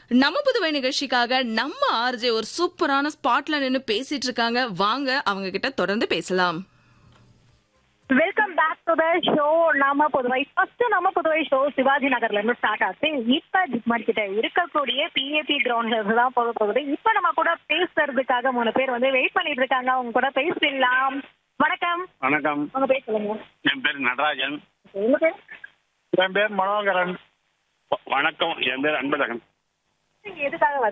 நம்ம புதுவை நிகழ்ச்சிக்காக நம்ம ஆர்ஜே ஒரு சூப்பரான ஸ்பாட்ல நின்னு பேசிட்டு இருக்காங்க வாங்க அவங்க கிட்ட தொடர்ந்து பேசலாம் welcome back to the show நாம புதுவை ஃபர்ஸ்ட் நம்ம புதுவை ஷோ சிவாஜி நகர்ல இருந்து ஸ்டார்ட் ஆச்சு இப்ப ஜிப்மர் கிட்ட இருக்கக்கூடிய பிஏபி கிரவுண்ட்ல தான் போக போகுது இப்ப நம்ம கூட பேசுறதுக்காக மூணு பேர் வந்து வெயிட் பண்ணிட்டு இருக்காங்க அவங்க கூட பேசிடலாம் வணக்கம் வணக்கம் உங்க பேர் சொல்லுங்க என் பேர் நடராஜன் உங்க பேர் என் பேர் மனோகரன் வ- வணக்கம் என் பேர் அன்பழகன் நீங்க எதுக்காக